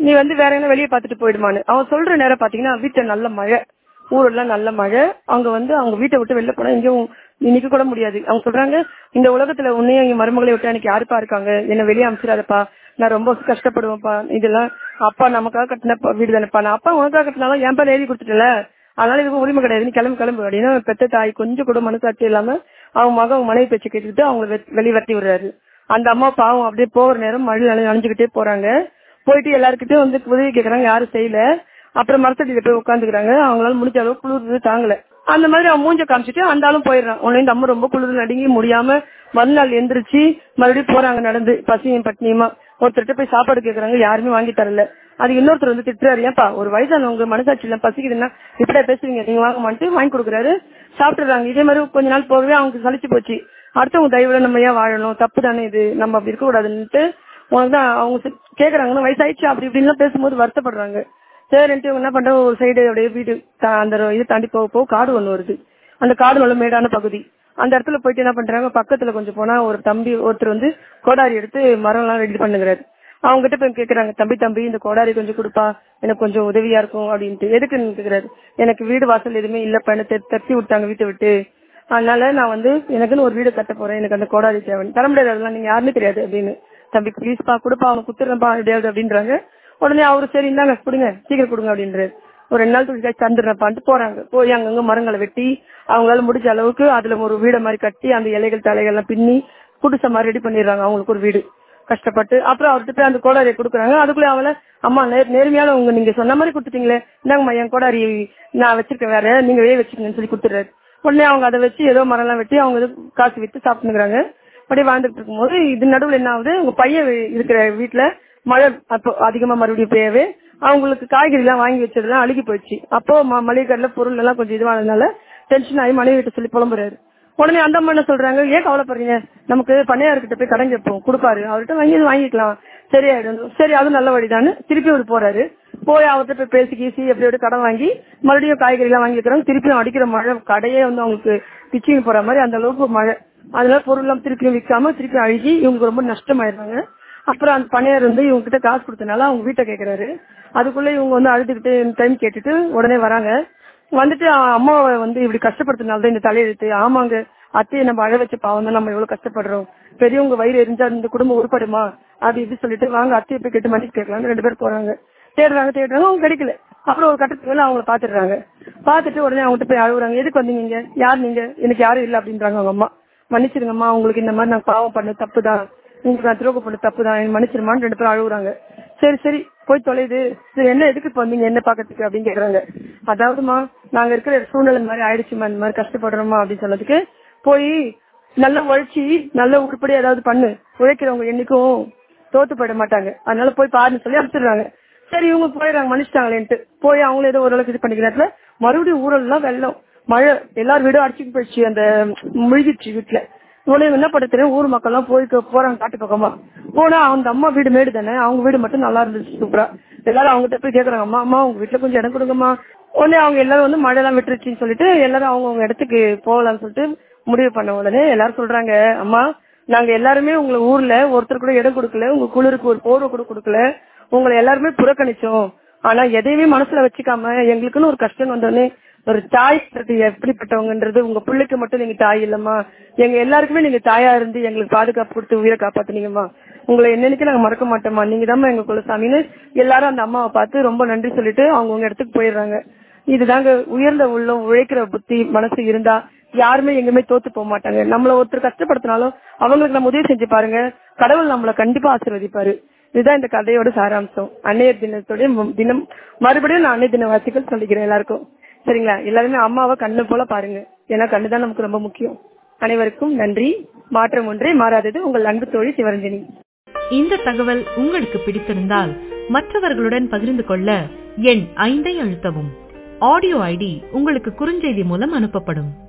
நீ வந்து வேற எங்க வெளியே பார்த்துட்டு போயிடுமான்னு அவன் சொல்ற நேரம் பாத்தீங்கன்னா வீட்டுல நல்ல மழை ஊரெல்லாம் நல்ல மழை அவங்க வந்து அவங்க வீட்டை விட்டு வெளில போனா எங்கேயும் நிக்க கூட முடியாது அவங்க சொல்றாங்க இந்த உலகத்துல உன்னையும் எங்க மருமகளை விட்டு எனக்கு யாருப்பா இருக்காங்க என்ன வெளியே அனுப்பிச்சிடாதப்பா நான் ரொம்ப கஷ்டப்படுவேன்ப்பா இதெல்லாம் அப்பா நமக்காக கட்டின ப- வீடு தானேப்பா நான் அப்பா உனக்காக கட்டினாலும் என் பேர் எழுதி கொடுத்துட்டல அதனால இதுக்கு உரிமை கிடையாது நீ கிளம்பு கிளம்பு அப்படின்னு பெத்த தாய் கொஞ்சம் கூட மனசாட்சி இல்லாம அவங்க மகன் அவங்க மனைவி பேச்சு கேட்டுக்கிட்டு அவங்கள வெளியே வரட்டி விடுறாரு அந்த அம்மா பாவம் அப்படியே போகிற நேரம் மழை நனை நனைஞ்சுக்கிட்டே போறாங்க போயிட்டு எல்லாருக்கிட்டையும் வந்து உதவி கேக்குறாங்க யாரும் செய்யல அப்புறம் மரத்தடியில போய் உட்காந்துக்கிறாங்க அவங்களால முடிஞ்ச அளவு குளிர்றது தாங்கல அந்த மாதிரி அவன் மூஞ்ச காமிச்சிட்டு அந்த ஆளும் போயிடுறான் உடனே இந்த அம்மா ரொம்ப குளிர் நடுங்கி முடியாம மறுநாள் எந்திரிச்சு மறுபடியும் போறாங்க நடந்து பசியும் பட்னியுமா ஒருத்தர்கிட்ட போய் சாப்பாடு கேக்குறாங்க யாருமே வாங்கி தரல அது இன்னொருத்தர் வந்து திட்டுறாரு ஏன்பா ஒரு வயசானவங்க மனசாட்சி இல்ல பசிக்குதுன்னா இப்படியே பேசுவீங்க நீங்க வாங்க மாட்டு வாங்கி கொடுக்குறாரு சாப்பிட்டுறாங்க இதே மாதிரி கொஞ்ச நாள் போகவே அவங்களுக்கு சலிச்சு போச்சு அடுத்தவங்க தயவுல நம்ம ஏன் வாழணும் தப்பு தானே இது நம்ம அப்படி இருக்க கூடாதுன்னுட்டு உனக்கு தான் அவங்க சி- கேக்குறாங்க வயசாயிடுச்சு அப்படி இப்படின்லாம் பேசும்போது வருத்தப்படுறாங்க சரின்ட்டு இவங்க என்ன பண்றாங்க ஒரு சைடு அப்படியே வீடு தா- அந்த இது தாண்டி போக போக காடு ஒண்ணு வருது அந்த காடு நல்ல மேடான பகுதி அந்த இடத்துல போயிட்டு என்ன பண்றாங்க பக்கத்துல கொஞ்சம் போனா ஒரு தம்பி ஒருத்தர் வந்து கோடாரி எடுத்து மரம் எல்லாம் ரெடி பண்ணுங்கிறாரு அவங்க கிட்ட போய் கேக்குறாங்க தம்பி தம்பி இந்த கோடாரி கொஞ்சம் கொடுப்பா எனக்கு கொஞ்சம் உதவியா இருக்கும் அப்படின்ட்டு எதுக்குன்னு கேக்குறாரு எனக்கு வீடு வாசல் எதுவுமே இல்லப்பா என்ன தெ- தட்டி விட்டாங்க வீட்டை விட்டு அதனால நான் வந்து எனக்குன்னு ஒரு வீடு கட்ட போறேன் எனக்கு அந்த கோடாரி தேவை தர முடியாது அதெல்லாம் நீங்க யாருமே தெரியாது அப்படின்னு தம்பி ப்ளீஸ்ப்பா கொடுப்பா அவனுக்கு குத்துறப்பா எப்படியாவது அப்படின்றாங்க உடனே அவரு சரி இந்தாங்க கொடுங்க சீக்கிரம் கொடுங்க அப்படின்றாரு ஒரு ரெண்டு நாள் துணி காய்ச்சி தந்துடுறப்பான்ட்டு போறாங்க போய் அங்கங்க மரங்களை வெட்டி அவங்களால முடிஞ்ச அளவுக்கு அதுல ஒரு வீடை மாதிரி கட்டி அந்த இலைகள் தலைகள் எல்லாம் பின்னி குடிசை மாதிரி ரெடி பண்ணிடுறாங்க அவங்களுக்கு ஒரு வீடு கஷ்டப்பட்டு அப்புறம் அவர்கிட்ட போய் அந்த கோடாரியை கொடுக்குறாங்க அதுக்குள்ள அவளை அம்மா நேர் நேர்மையான உங்க நீங்க சொன்ன மாதிரி கொடுத்துட்டீங்களே இந்தாங்கம்மா என் கோடாரி நான் வச்சிருக்கேன் வேற நீங்க வே வச்சுக்கங்கன்னு சொல்லி கொடுத்துறாரு உடனே அவங்க அதை வச்சு ஏதோ மரம் எல்லாம் வெட்டி அவங்க இது காசு வித்து சாப்பிட்டுக்கிறாங்க அப்படியே வாழ்ந்துட்டு இருக்கும்போது இது நடுவுல என்ன ஆகுது உங்க பையன் வி- இருக்கிற வீட்டுல மழை அப்போ அதிகமா மறுபடியும் பெய்யவே அவங்களுக்கு காய்கறி எல்லாம் வாங்கி வச்சதெல்லாம் அழுகி போயிடுச்சு அப்போ ம- மளிகை கடையில பொருள் எல்லாம் கொஞ்சம் இதுவானதுனால டென்ஷன் ஆகி மனைவி கிட்ட சொல்லி புலம்புறாரு உடனே அந்த அம்மா என்ன சொல்றாங்க ஏன் கவலைப்படுறீங்க நமக்கு பண்ணையார்கிட்ட போய் கடன் கேட்போம் கொடுப்பாரு அவர்கிட்ட வாங்கி வாங்கிக்கலாம் சரியாயிடும் சரி அது நல்ல வழிதான்னு திருப்பி அவர் போறாரு போய் அவர்கிட்ட போய் பேசி கீசி எப்படி எப்படி கடன் வாங்கி மறுபடியும் காய்கறி எல்லாம் வாங்கி வைக்கிறாங்க திருப்பியும் அடிக்கிற மழை கடையே வந்து அவங்களுக்கு பிச்சிங் போற மாதிரி அந்த அளவுக்கு மழை அதனால பொருள் எல்லாம் திருப்பியும் விற்காம திருப்பி அழுகி இவங்க ரொம்ப நஷ்டமாயிருந்தாங்க அப்புறம் அந்த பணியார் வந்து இவங்க கிட்ட காசு கொடுத்தனால அவங்க வீட்டை கேக்குறாரு அதுக்குள்ள இவங்க வந்து அழுதுகிட்டு டைம் கேட்டுட்டு உடனே வராங்க வந்துட்டு அ- அம்மாவை வந்து இப்படி கஷ்டப்படுத்தினால தான் இந்த தலையெழுத்து ஆமாங்க அத்தையை நம்ம அழ வச்ச பாவம் தான் நம்ம எவ்வளவு கஷ்டப்படுறோம் பெரியவங்க வயிறு எரிஞ்சா இந்த குடும்பம் உருப்படுமா அப்படி இப்படி சொல்லிட்டு வாங்க அத்தையை போய் கேட்டு மன்னிப்பு கேட்கலாம் ரெண்டு பேர் போறாங்க தேடுறாங்க தேடுறாங்க அவங்க கிடைக்கல அப்புறம் ஒரு கட்டத்துக்கு மேல அவங்கள பாத்துடுறாங்க பாத்துட்டு உடனே அவங்ககிட்ட போய் அழுகுறாங்க எதுக்கு வந்தீங்க இங்க? யார் நீங்க எனக்கு யாரும் இல்ல அப்படின்றாங்க அவங்க அம்மா மன்னிச்சிருங்கம்மா உங்களுக்கு இந்த மாதிரி நான் பாவம் பண்ண தப்பு தான் உங்களுக்கு நான் துரோகம் பண்ண தப்பு தான் எனக்கு மன்னிச்சிருமான்னு ரெண்டு பேரும் அழுகுறாங்க சரி சரி போய் தொலையுது சரி என்ன எதுக்கு இப்ப வந்தீங்க என்ன பாக்கிறதுக்கு அப்படின்னு கேக்குறாங்க அதாவதுமா நாங்க இருக்கிற சூழ்நிலை இந்த மாதிரி ஆயிடுச்சுமா இந்த மாதிரி கஷ்டப்படுறோமா அப்படின்னு சொன்னதுக்கு போய் நல்லா உழைச்சி நல்ல உருப்படி ஏதாவது பண்ணு உழைக்கிறவங்க என்னைக்கும் தோத்து போயிட மாட்டாங்க அதனால போய் பாருன்னு சொல்லி அனுப்பிச்சிடுறாங்க சரி இவங்க போயிடுறாங்க மன்னிச்சிட்டாங்களேன்ட்டு போய் அவங்களும் ஏதோ ஓரளவுக்கு இது பண்ணிக்கிறதுல மறுபடியும் ஊரெல்லாம் வெள்ளம் மழை எல்லார் வீடும் அடிச்சுட்டு போயிடுச்சு அந்த முழுகிடுச்சு வீட்டுல உடனே என்ன பண்ண ஊர் மக்கள் எல்லாம் போய் போறாங்க காட்டு பக்கமா போனா அந்த அம்மா வீடு மேடு தானே அவங்க வீடு மட்டும் நல்லா இருந்துச்சு சூப்பரா எல்லாரும் அவங்ககிட்ட போய் கேக்குறாங்க அம்மா அம்மா உங்க வீட்டுல கொஞ்சம் இடம் கொடுங்கம்மா உடனே அவங்க எல்லாரும் வந்து மழை எல்லாம் விட்டுருச்சுன்னு சொல்லிட்டு எல்லாரும் அவங்க அவங்க இடத்துக்கு போகலாம்னு சொல்லிட்டு முடிவு பண்ண உடனே எல்லாரும் சொல்றாங்க அம்மா நாங்க எல்லாருமே உங்களை ஊர்ல ஒருத்தர் கூட இடம் கொடுக்கல உங்க குளிருக்கு ஒரு போர்வை கூட கொடுக்கல உங்களை எல்லாருமே புறக்கணிச்சோம் ஆனா எதையுமே மனசுல வச்சுக்காம எங்களுக்குன்னு ஒரு கஷ்டம் வந்தோடனே ஒரு தாய்ன்றது எப்படிப்பட்டவங்கன்றது உங்க பிள்ளைக்கு மட்டும் நீங்க தாய் இல்லம்மா எங்க எல்லாருக்குமே நீங்க தாயா இருந்து எங்களுக்கு பாதுகாப்பு கொடுத்து உயிரை காப்பாத்துனீங்கம்மா உங்களை என்னன்னைக்கு நாங்க மறக்க மாட்டோம்மா நீங்க தான் எங்க குலசாமின்னு எல்லாரும் அந்த அம்மாவை பார்த்து ரொம்ப நன்றி சொல்லிட்டு அவங்க உங்க இடத்துக்கு போயிடுறாங்க இதுதாங்க உயர்ந்த உள்ளம் உழைக்கிற புத்தி மனசு இருந்தா யாருமே எங்குமே தோத்து போக மாட்டாங்க நம்மள ஒருத்தர் கஷ்டப்படுத்தினாலும் அவங்களுக்கு நம்ம உதவி செஞ்சு பாருங்க கடவுள் நம்மள கண்டிப்பா ஆசீர்வதிப்பாரு இதுதான் இந்த கதையோட சாராம்சம் அன்னையர் தினத்தோட மு- தினம் மறுபடியும் நான் அன்னைய தின வாசிகள் சொல்லிக்கிறேன் எல்லாருக்கும் சரிங்களா எல்லாருமே அம்மாவை கண்ணு போல பாருங்க ஏன்னா கண்ணு தான் நமக்கு ரொம்ப முக்கியம் அனைவருக்கும் நன்றி மாற்றம் ஒன்றே மாறாதது உங்கள் அன்பு தோழி சிவரஞ்சனி இந்த தகவல் உங்களுக்கு பிடித்திருந்தால் மற்றவர்களுடன் பகிர்ந்து கொள்ள எண் ஐந்தை அழுத்தவும் ஆடியோ ஐடி உங்களுக்கு குறுஞ்செய்தி மூலம் அனுப்பப்படும்